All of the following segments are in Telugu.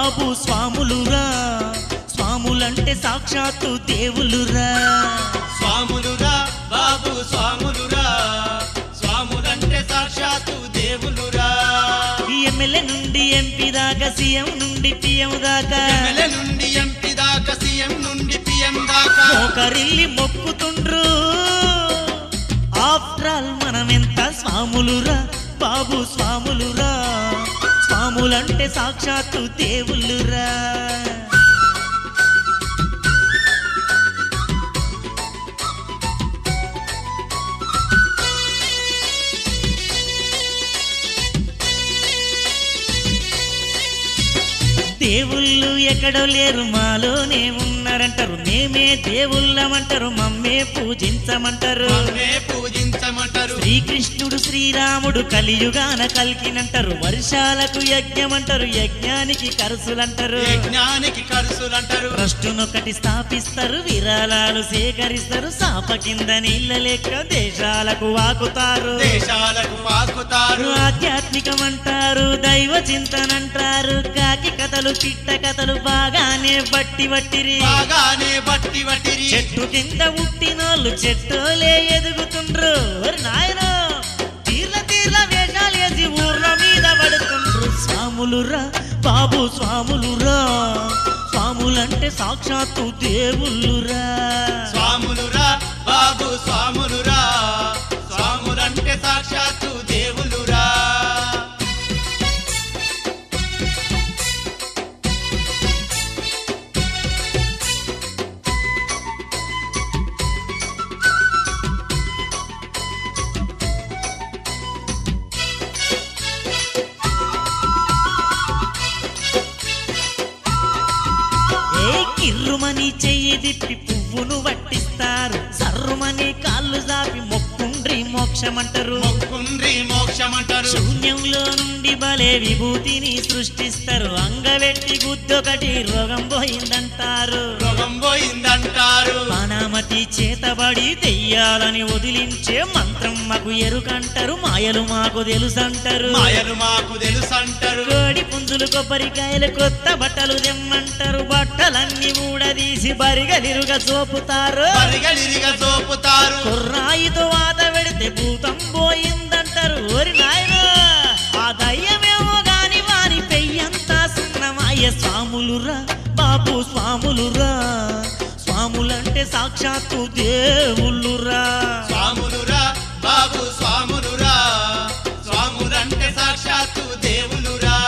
బాబు స్వాములురా స్వాములంటే సాక్షాత్తు దేవులురా స్వాములురా బాబు స్వాములురా స్వాములంటే సాక్షాత్తు దేవులురా ఎమ్మెల్యే నుండి ఎంపీ దాకా సీఎం నుండి పిఎం దాకా ఎమ్మెల్యే నుండి ఎంపీ దాకా సీఎం నుండి పిఎం దాకా మోకరిల్లి మొక్కుతుండ్రు ఆఫ్టర్ ఆల్ మనమెంత స్వాములురా బాబు స్వాములురా స్వాములంటే సాక్షాత్తు దేవుళ్ళురా దేవుళ్ళు ఎక్కడో లేరు మాలోనే ఉన్నారంటారు మేమే దేవుళ్ళమంటారు మమ్మే పూజించమంటారు మమ్మే పూజించమంటారు శ్రీకృష్ణుడు శ్రీరాముడు కలియుగాన కలికినంటారు వర్షాలకు యజ్ఞమంటారు యజ్ఞానికి కరుసులంటారు యజ్ఞానికి కరుసులంటారు ట్రస్టునొకటి స్థాపిస్తారు విరాళాలు సేకరిస్తారు సాప కింద నీళ్ళ లెక్క దేశాలకు వాకుతారు దేశాలకు పాకుతారు ఆధ్యాత్మికమంటారు దైవ చింతనంటారు కాకి కథలు పిట్ట కథలు బాగానే బట్టి బట్టిరి బాగానే బట్టి బట్టిరి చెట్టు కింద ఉట్టినోళ్ళు చెట్టోలే ఎదుగుతుండ్రు ఒరి నాయనో తీర్ల తీర్ల వేషాలు వేసి ఊర్ల మీద పడుతుండ్రు స్వాములురా బాబు స్వాములురా స్వాములంటే సాక్షాత్తు దేవుళ్ళురా స్వాములురా బాబు స్వాములురా స్వాములంటే సాక్షాత్తు దేవులురా ఏ కిర్రుమని చెయ్యి తిప్పి పువ్వును వట్టిస్తారు సర్రుమని కాళ్ళు జాపి మొక్కుండ్రి మోక్షమంటారు మొక్కుండ్రి మోక్షమంటారు శూన్యంలో నుండి బలే విభూతిని సృష్టిస్తారు అంగవెట్టి గుద్దొకటి రోగం పోయిందంటారు రోగం పోయిందంటారు పానామతి చేతబడి దెయ్యాలని వదిలించే మంత్రం మాకు ఎరుకంటారు మాయలు మాకు తెలుసంటారు మాయలు మాకు తెలుసంటారు కోడి పుంజులు కొబ్బరికాయలు కొత్త బట్టలు తెమ్మంటారు బట్టలన్నీ ఊడదీసి బరిగలిరుగా చూపుతారు పరిగలిరిగా చూపుతారు కుర్రాయితో వాత పెడితే భూతం పోయిందంటారు ఓరి నాయనా ఆ దయ్యమేమో గాని వాని పెయ్యంతా సున్నమాయ స్వాములురా బాబు స్వాములురా స్వాములంటే సాక్షాత్తు దేవుళ్ళురా స్వాములురా బాబు స్వాములురా స్వాములంటే సాక్షాత్తు దేవులురా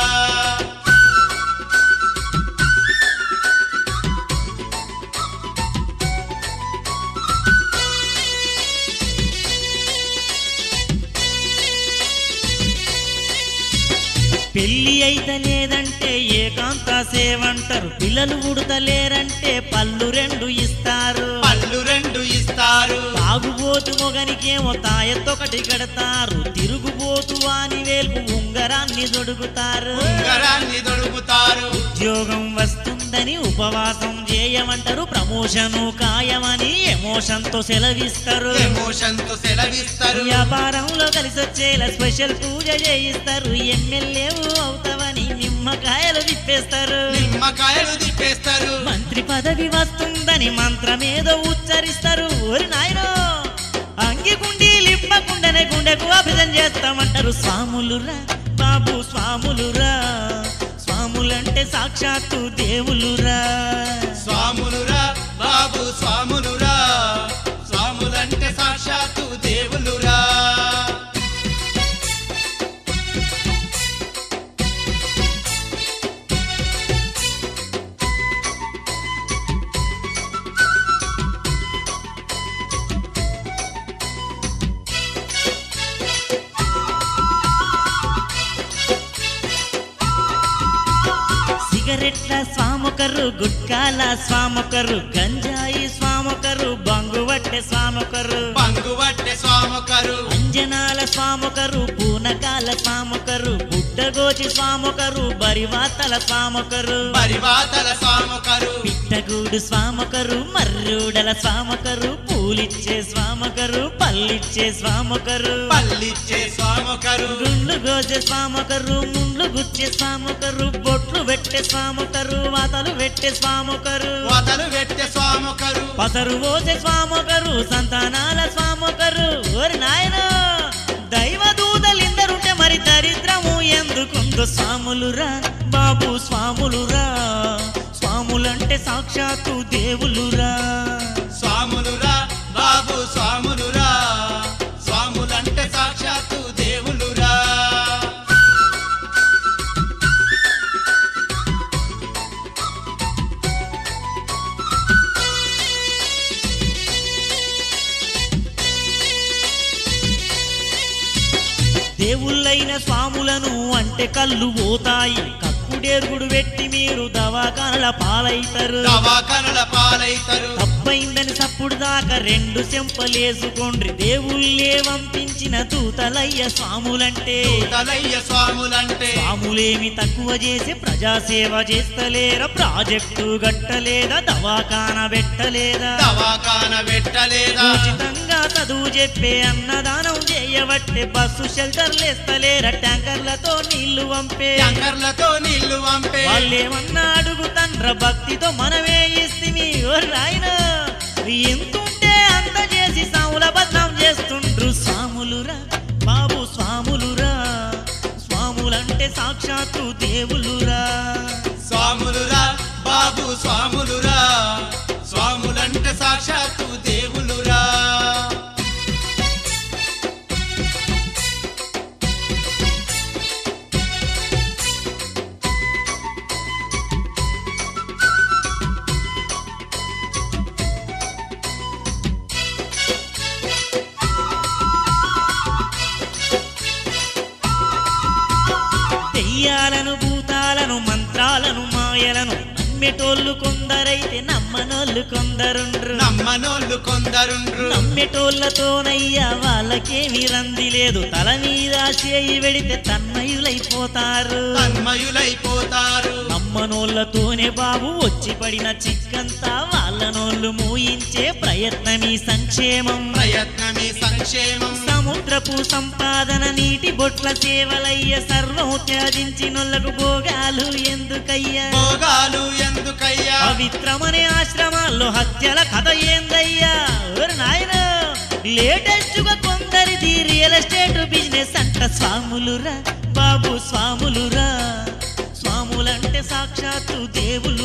పెళ్లి అయితే లేదంటే ఏకాంత సేవంటారు పిల్లలు ఉడతలేరంటే పళ్ళు రెండు ఇస్తారు పళ్ళు రెండు ఇస్తారు తాగుబోతు మొగనికేమో తాయత్తొకటి కడతారు తిరుగుబోతు వాని వేల్పు ఉంగరాన్ని దొడుగుతారు ఉంగరాన్ని దొడుకుతారు ఉద్యోగం వస్తుందని ఉపవాసం చేయమంటారు ప్రమోషను ఖాయమని ఎమోషన్ తో సెలవిస్తారు ఎమోషన్ తో సెలవిస్తారు వ్యాపారంలో కలిసి వచ్చేలా స్పెషల్ పూజ చేయిస్తారు ఎమ్మెల్యే అవుతావని నిమ్మకాయలు తిప్పేస్తారు నిమ్మకాయలు తిప్పేస్తారు మంత్రి పదవి వస్తుందని మంత్రమేదో ఉచ్చరిస్తారు ఓరి నాయనో అంగి గుండి లిప్పకుండానే గుండెకు అభిజం చేస్తామంటారు స్వాములురా బాబు స్వాములురా స్వాములంటే సాక్షాత్తు దేవులురా స్వాములురా బాబు స్వాములురా స్వాములంటే సాక్షాత్తు దేవులురా సిగరెట్ల స్వామొకరు గుట్కాల స్వామొకరు గంజాయి స్వామొకరు బంగువట్టె స్వామొకరు పంగువట్టె స్వామొకరు అంజనాల స్వామొకరు పూనకాల స్వామొకరు బుట్టగోచి స్వామొకరు స్వామొకరు బరివాతల స్వామొకరు పరివాతల స్వామొకరు పిట్టగూడు స్వామొకరు మర్రూడల స్వామొకరు పూలిచ్చే స్వామొకరు పల్లిచ్చే స్వామొకరు పల్లిచ్చే స్వామొకరు గుండ్లు గోజే స్వామొకరు ముండ్లు గుచ్చే స్వామొకరు బొట్లు పెట్టే స్వామొకరు వాతలు పెట్టే స్వామొకరు వదలు పెట్టే స్వామొకరు పసరు పోసే స్వామొకరు సంతానాల స్వామొకరు ఓరి నాయన దైవ దూతలిందరుంటే మరి దరిద్రము ఎందుకుందో స్వాములురా బాబు స్వాములురా స్వాములంటే సాక్షాత్తు దేవులురా స్వాములురా బాబు స్వాములురా స్వాములంటే సాక్షాత్తు దేవులురా దేవుళ్ళైన స్వాములను అంటే కళ్ళు పోతాయి కక్కుడేరుగుడు పెట్టి మీరు దవాఖానల పాలైతారు దవాఖానల పాలైతరు తప్పైందని సప్పుడు దాకా రెండు చెంపలేసుకోండ్రి దేవుళ్ళే పంపించిన దూతలయ్య స్వాములంటే తలయ్య స్వాములంటే స్వాములేమి తక్కువ చేసి ప్రజాసేవ చేస్తలేరా ప్రాజెక్టు గట్టలేదా దవాఖాన పెట్టలేదా దవాఖాన పెట్టలేదా ఉచితంగా చదువు చెప్పే అన్నదానం చేయబట్టే బస్సు షెల్టర్లేస్తలేరా ట్యాంకర్లతో నీళ్లు పంపే ట్యాంకర్లతో నీళ్లు పంపే వాళ్ళేమన్నా అడుగుతండ్ర భక్తితో మనమే ఇస్తిమి ఓ రాయన ఎంతుంటే అంత చేసి సాముల బద్నాం చేస్తుండ్రు స్వాములురా బాబు స్వాములురా స్వాములంటే సాక్షాత్తు దేవులురా స్వాములురా బాబు స్వాములురా స్వాములంటే సాక్షాత్తు దేవులురా దెయ్యాలను భూతాలను మంత్రాలను మాయలను నమ్మేటోళ్ళు కొందరైతే నమ్మనోళ్ళు కొందరుండ్రు నమ్మనోళ్ళు కొందరుండ్రు నమ్మేటోళ్ళతోనయ్యా వాళ్ళకేమి రంది లేదు తల మీద చేయి వెడితే తన్మయులైపోతారు తన్మయులైపోతారు నమ్మనోళ్ళతోనే బాబు వచ్చి పడిన చిక్కంతా వాళ్ళనోళ్ళు మూయించే ప్రయత్నమీ సంక్షేమం ప్రయత్నమే సంక్షేమం సముద్రపు సంపాదన నీటి బొట్ల సేవలయ్య సర్వం త్యాజించినోళ్లకు భోగాలు ఎందుకయ్యా భోగాలు ఎందుకయ్యా పవిత్రమనే ఆశ్రమాల్లో హత్యల కథ ఏందయ్యా ఓరి నాయన లేటెస్ట్ గా కొందరిది రియల్ ఎస్టేట్ బిజినెస్ అంట స్వాములురా బాబు స్వాములురా స్వాములంటే సాక్షాత్తు దేవులు